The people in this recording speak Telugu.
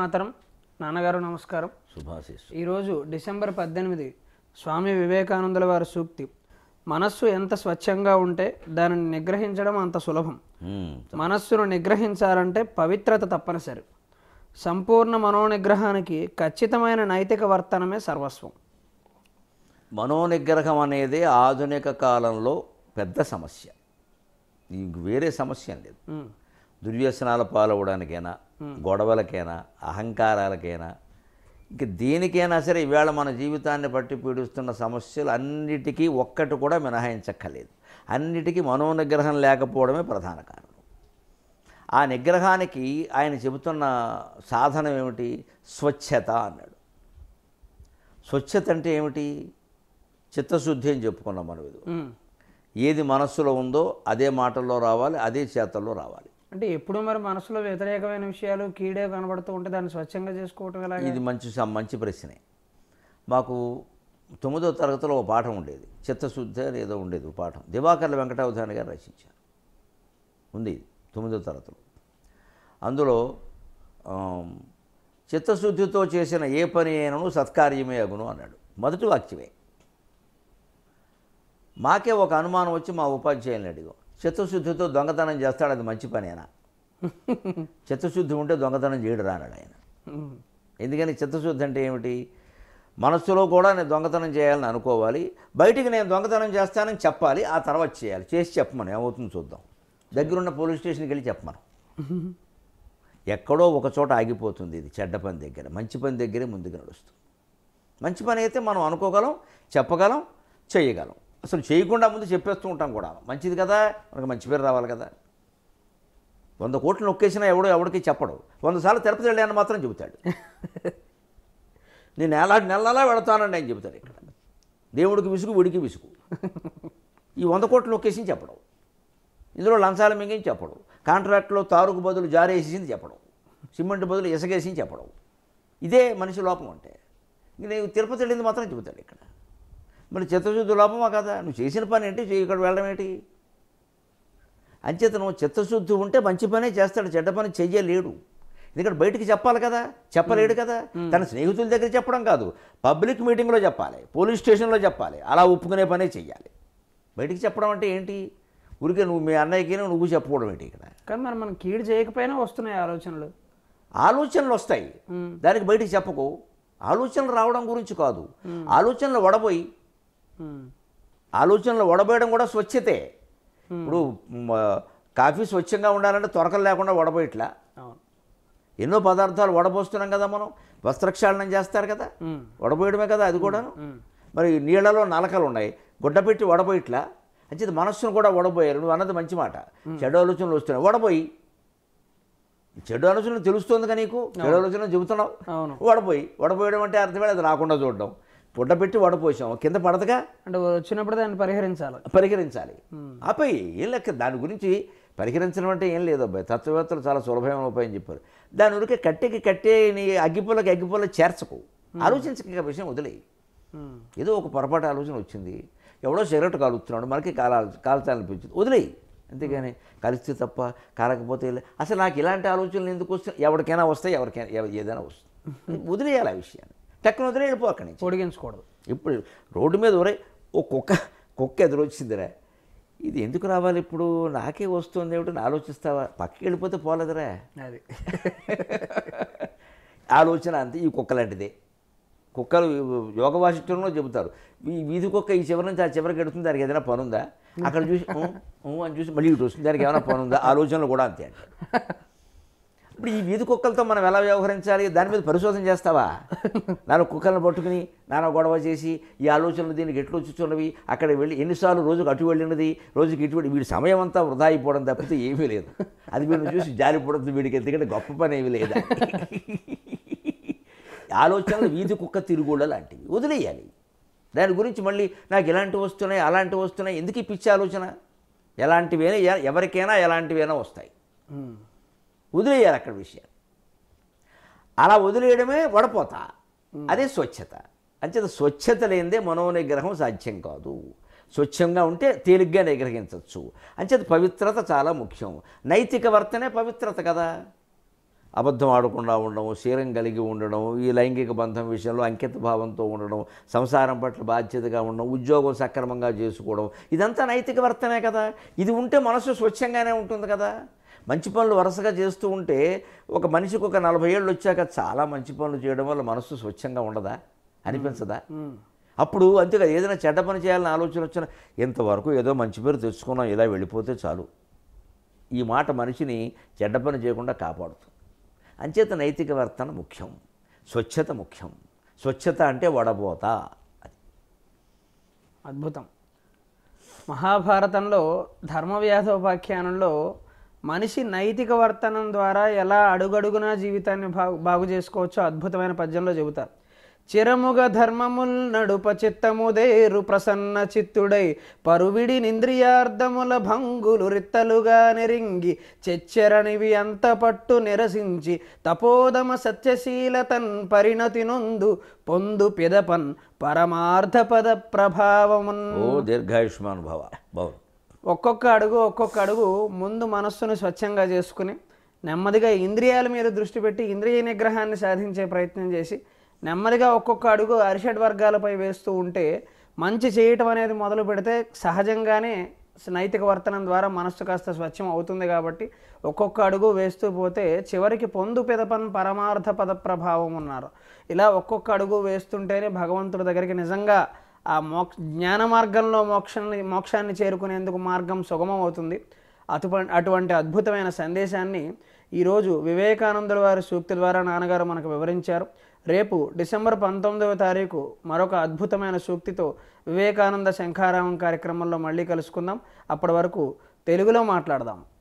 మాతరం నాన్నగారు నమస్కారం శుభాశీస్సు ఈరోజు డిసెంబర్ పద్దెనిమిది స్వామి వివేకానందుల వారి సూక్తి మనస్సు ఎంత స్వచ్ఛంగా ఉంటే దానిని నిగ్రహించడం అంత సులభం మ్మ్. మనస్సును నిగ్రహించాలంటే పవిత్రత తప్పనిసరి సంపూర్ణ మనోనిగ్రహానికి ఖచ్చితమైన నైతిక వర్తనమే సర్వస్వం మనోనిగ్రహం అనేది ఆధునిక కాలంలో పెద్ద సమస్య ఇంక వేరే సమస్య ఏం లేదు ఉమ్, దుర్వ్యసనాల పాలవడానికైనా గొడవలకైనా అహంకారాలకైనా ఇంక దేనికైనా సరే ఈవేళ మన జీవితాన్ని పట్టి పీడిస్తున్న సమస్యలు అన్నిటికీ ఒక్కటి కూడా మినహాయించక్కర్లేదు అన్నిటికీ మనోనిగ్రహం లేకపోవడమే ప్రధాన కారణం ఆ నిగ్రహానికి ఆయన చెబుతున్న సాధనం ఏమిటి స్వచ్ఛత అన్నాడు స్వచ్ఛత అంటే ఏమిటి చిత్తశుద్ధి అని చెప్పుకున్నాం మనం ఇది ఉమ్. ఏది మనస్సులో ఉందో అదే మాటల్లో రావాలి అదే చేతల్లో రావాలి అంటే ఎప్పుడు మరి మనసులో వ్యతిరేకమైన విషయాలు కీడే కనబడుతూ ఉంటే దాన్ని స్వచ్ఛంగా చేసుకోవటం ఎలాగా ఇది మంచి స- మంచి ప్రశ్నే మాకు తొమ్మిదో తరగతిలో ఒక పాఠం ఉండేది చిత్తశుద్ధి అని ఏదో ఉండేది ఒక పాఠం దివాకర్ల వెంకటావధాని గారు రచించారు ఉంది ఇది, తొమ్మిదో తరగతిలో అందులో ఆమ్, చిత్తశుద్ధితో చేసిన ఏ పని అయినను సత్కార్యమే అగును అన్నాడు మొదటి వాక్యమే మాకే ఒక అనుమానం వచ్చి మా ఉపాధ్యాయుని అడిగాం చిత్తశుద్ధితో దొంగతనం చేస్తాడు అది మంచి పనేనా చిత్తశుద్ధి ఉంటే దొంగతనం చేయడు రానాడు ఆయన ఉమ్, ఎందుకని చిత్తశుద్ధి అంటే ఏమిటి మనస్సులో కూడా నేను దొంగతనం చేయాలని అనుకోవాలి బయటికి నేను దొంగతనం చేస్తానని చెప్పాలి ఆ తర్వాత చేయాలి చేసి చెప్పమని ఏమవుతుందో చూద్దాం దగ్గరున్న పోలీస్ స్టేషన్కి వెళ్ళి చెప్పమను ఎక్కడో ఒక చోట ఆగిపోతుంది ఇది చెడ్డ పని దగ్గర మంచి పని దగ్గరే ముందుకు నడుస్తుంది మంచి పని అయితే మనం అనుకోగలం చెప్పగలం చేయగలం అసలు చేయకుండా ముందు చెప్పేస్తూ ఉంటాం కూడా మంచిది కదా మనకు మంచి పేరు రావాలి కదా వంద కోట్లు నొక్కేసినా ఎవడో ఎవడికి చెప్పడు వంద సార్లు తిరుపతి వెళ్ళాను మాత్రం చెబుతాడు నేను నెల నెలలా వెళతానండి అని చెబుతాడు ఇక్కడ దేవుడికి విసుగు వీడికి విసుగు ఈ వంద కోట్లు నొక్కేసి చెప్పడం ఇందులో లంచాలు మింగించి చెప్పడం కాంట్రాక్ట్లో తారుకు బదులు జారేసింది చెప్పడం సిమెంట్ బదులు ఇసగేసి చెప్పడం ఇదే మనిషి లోపం అంటే ఇంక నేను తిరుపతి వెళ్ళింది మాత్రం చెబుతాడు ఇక్కడ మరి చిత్తశుద్ధి లోపమా కదా నువ్వు చేసిన పని ఏంటి చేయి ఇక్కడ వెళ్ళడం ఏంటి అంచేతను చిత్తశుద్ధి ఉంటే మంచి పనే చేస్తాడు చెడ్డ పని చెయ్యలేడు ఎందుకంటే బయటికి చెప్పాలి కదా చెప్పలేడు కదా తన స్నేహితుల దగ్గర చెప్పడం కాదు పబ్లిక్ మీటింగ్లో చెప్పాలి పోలీస్ స్టేషన్లో చెప్పాలి అలా ఒప్పుకునే పనే చెయ్యాలి బయటికి చెప్పడం అంటే ఏంటి ఊరికే నువ్వు మీ అన్నయ్యకి నువ్వు చెప్పుకోవడం ఏంటి ఇక్కడ కానీ మరి మనం కీడు చేయకపోయినా వస్తున్నాయి ఆలోచనలు ఆలోచనలు వస్తాయి మ్మ్. దానికి బయటికి చెప్పకు ఆలోచనలు రావడం గురించి కాదు ఆలోచనలు వడబోయి ఉమ్, ఆలోచనలు వడబోయడం కూడా స్వచ్ఛతే ఇప్పుడు మ, కాఫీ స్వచ్ఛంగా ఉండాలంటే తొరకలు లేకుండా వడబోయట్లా అవును ఎన్నో పదార్థాలు వడబోస్తున్నాం కదా మనం వస్త్రక్షాళనం చేస్తారు కదా ఉమ్, వడబోయడమే కదా అది కూడాను ఉమ్, మరి నీళ్ళలో నలకలు ఉన్నాయి గుడ్డ పెట్టి వడబోయిట్లా అంచేది మనస్సును కూడా వడబోయారు నువ్వు అన్నది మంచి మాట చెడు ఆలోచనలు వస్తున్నాయి వడబోయి చెడు ఆలోచనలు తెలుస్తుంది కదా నీకు చెడు ఆలోచనలు చెబుతున్నావు అవును వడపోయి వడపోయడం అంటే అర్థమే అది రాకుండా చూడడం గుడ్డ పెట్టి వడపోసాం కింద పడదుగా అంటే వచ్చినప్పుడు దాన్ని పరిహరించాలి పరిహరించాలి ఆపై ఏం లెక్క దాని గురించి పరిహరించడం అంటే ఏం లేదు అబ్బాయి తత్వవేత్తలు చాలా సులభమైన ఉపాయం చెప్పారు దాని ఉడికే కట్టెకి కట్టే నీ అగ్గిపుల్లకి అగ్గిపుల్ల చేర్చకు ఆలోచించక విషయం వదిలేయి ఉమ్, ఏదో ఒక పొరపాటు ఆలోచన వచ్చింది ఎవడో సిగరెట్ కాలుస్తున్నాడు మనకి కాల కాల్చాలనిపించింది వదిలేయి అంతేగాని కలిస్తే తప్ప కాలకపోతే లే- అసలు నాకు ఇలాంటి ఆలోచనలు ఎందుకు వస్తాయి ఎవరికైనా వస్తాయి ఎవరికైనా ఎవ- ఏదైనా వస్తుంది వదిలేయాలి ఆ విషయాన్ని టక్కున వదిలే వెళ్ళిపో అక్కడి నుంచి పొడిగించకూడదు ఇప్పుడు రోడ్డు మీద ఒరే ఓ కుక్క కుక్క ఎదురొచ్చిందిరా ఇది ఎందుకు రావాలి ఇప్పుడు నాకే వస్తుంది ఏమిటని ఆలోచిస్తావా పక్కకి వెళ్ళిపోతే పోలేదురా అది ఆలోచన అంతే ఈ కుక్క లాంటిదే కుక్కలు యోగ వాసిష్టంలో చెబుతారు ఈ వీధి కుక్క ఈ చివరి నుంచి ఆ చివరికి ఎడుతుంది దానికి ఏదైనా పని ఉందా అక్కడ చూసి "ఊ, ఊ" అని చూసి మళ్ళీ ఇటు వస్తుంది దానికి ఏమైనా పని ఉందా ఆలోచనలు కూడా అంతే అంటారు ఇప్పుడు ఈ వీధి కుక్కలతో మనం ఎలా వ్యవహరించాలి దాని మీద పరిశోధన చేస్తావా నాలుగు కుక్కలను పట్టుకుని నాన్న గొడవ చేసి ఈ ఆలోచనలు దీనికి ఎట్లు వచ్చుచున్నవి అక్కడ వెళ్ళి ఎన్నిసార్లు రోజుకు అటు వెళ్ళినది రోజుకి ఇటు వెళ్ళి వీడి సమయం అంతా వృధా అయిపోవడం తప్పితే ఏమీ లేదు అది వీడిని చూసి జారిపోవడం వీడికి ఎందుకంటే గొప్ప పని ఏమీ లేదా ఆలోచనలు వీధి కుక్క తిరుగుళ్ళ లాంటివి వదిలేయాలి దాని గురించి మళ్ళీ నాకు ఇలాంటివి వస్తున్నాయి అలాంటివి వస్తున్నాయి ఎందుకు ఈ పిచ్చి ఆలోచన ఎలాంటివైనా ఎ- ఎవరికైనా ఎలాంటివైనా వస్తాయి ఉమ్, వదిలేయాలి అక్కడ విషయాలు అలా వదిలేయడమే వడపోత అదే స్వచ్ఛత అంచేత స్వచ్ఛత లేనిదే మనోనిగ్రహం సాధ్యం కాదు స్వచ్ఛంగా ఉంటే తేలిగ్గా నిగ్రహించవచ్చు అంచేత పవిత్రత చాలా ముఖ్యం నైతిక వర్తనే పవిత్రత కదా అబద్ధం ఆడకుండా ఉండడం శీలం కలిగి ఉండడం ఈ లైంగిక బంధం విషయంలో అంకిత భావంతో ఉండడం సంసారం పట్ల బాధ్యతగా ఉండడం ఉద్యోగం సక్రమంగా చేసుకోవడం ఇదంతా నైతిక వర్తనే కదా ఇది ఉంటే మనసు స్వచ్ఛంగానే ఉంటుంది కదా మంచి పనులు వరుసగా చేస్తూ ఉంటే ఒక మనిషికి ఒక నలభై ఏళ్ళు వచ్చాక చాలా మంచి పనులు చేయడం వల్ల మనసు స్వచ్ఛంగా ఉండదా అనిపించదా అప్పుడు అంతేకాదు ఏదైనా చెడ్డ పని చేయాలని ఆలోచన వచ్చినా ఇంతవరకు ఏదో మంచి పేరు తెచ్చుకున్నాం ఇలా వెళ్ళిపోతే చాలు ఈ మాట మనిషిని చెడ్డ పని చేయకుండా కాపాడుతుంది అంచేత నైతిక వర్తన ముఖ్యం స్వచ్ఛత ముఖ్యం స్వచ్ఛత అంటే వడబోత అది అద్భుతం మహాభారతంలో ధర్మవ్యాధోపాఖ్యానంలో మనిషి నైతిక వర్తనం ద్వారా ఎలా అడుగడుగునా జీవితాన్ని బాగు బాగు చేసుకోవచ్చో అద్భుతమైన పద్యంలో చెబుతారు చిరముగ ధర్మముల్ నడుప చిత్తముదేరు ప్రసన్న చిత్తుడై పరువిడి నింద్రియార్థముల భంగులు రిత్తలుగా నెరింగి చెచ్చెరనివి అంత పట్టు నిరసించి తపోదమ సత్యశీలతన్ పరిణతి నొందు పొందు పిదపన్ పరమార్థ పద ప్రభావమున్ ఓ దీర్ఘాయుష్మాన్ భవ బాగుంది ఒక్కొక్క అడుగు ఒక్కొక్క అడుగు ముందు మనస్సును స్వచ్ఛంగా చేసుకుని నెమ్మదిగా ఇంద్రియాల మీద దృష్టి పెట్టి ఇంద్రియ నిగ్రహాన్ని సాధించే ప్రయత్నం చేసి నెమ్మదిగా ఒక్కొక్క అడుగు అరిషడ్ వర్గాలపై వేస్తూ ఉంటే మంచి చేయటం అనేది మొదలు పెడితే సహజంగానే నైతిక వర్తనం ద్వారా మనస్సు కాస్త స్వచ్ఛం అవుతుంది కాబట్టి ఒక్కొక్క అడుగు వేస్తూ పోతే చివరికి పొందు పెదపన్ పరమార్థ పద ప్రభావం ఉన్నారు ఇలా ఒక్కొక్క అడుగు వేస్తుంటేనే భగవంతుడి దగ్గరికి నిజంగా ఆ మోక్ష జ్ఞాన మార్గంలో మోక్షాన్ని మోక్షాన్ని చేరుకునేందుకు మార్గం సుగమం అవుతుంది అటు అటువంటి అద్భుతమైన సందేశాన్ని ఈరోజు వివేకానందుల వారి సూక్తి ద్వారా నాన్నగారు మనకు వివరించారు రేపు డిసెంబర్ పంతొమ్మిదవ తారీఖు మరొక అద్భుతమైన సూక్తితో వివేకానంద శంఖారామం కార్యక్రమంలో మళ్ళీ కలుసుకుందాం అప్పటి వరకు తెలుగులో మాట్లాడదాం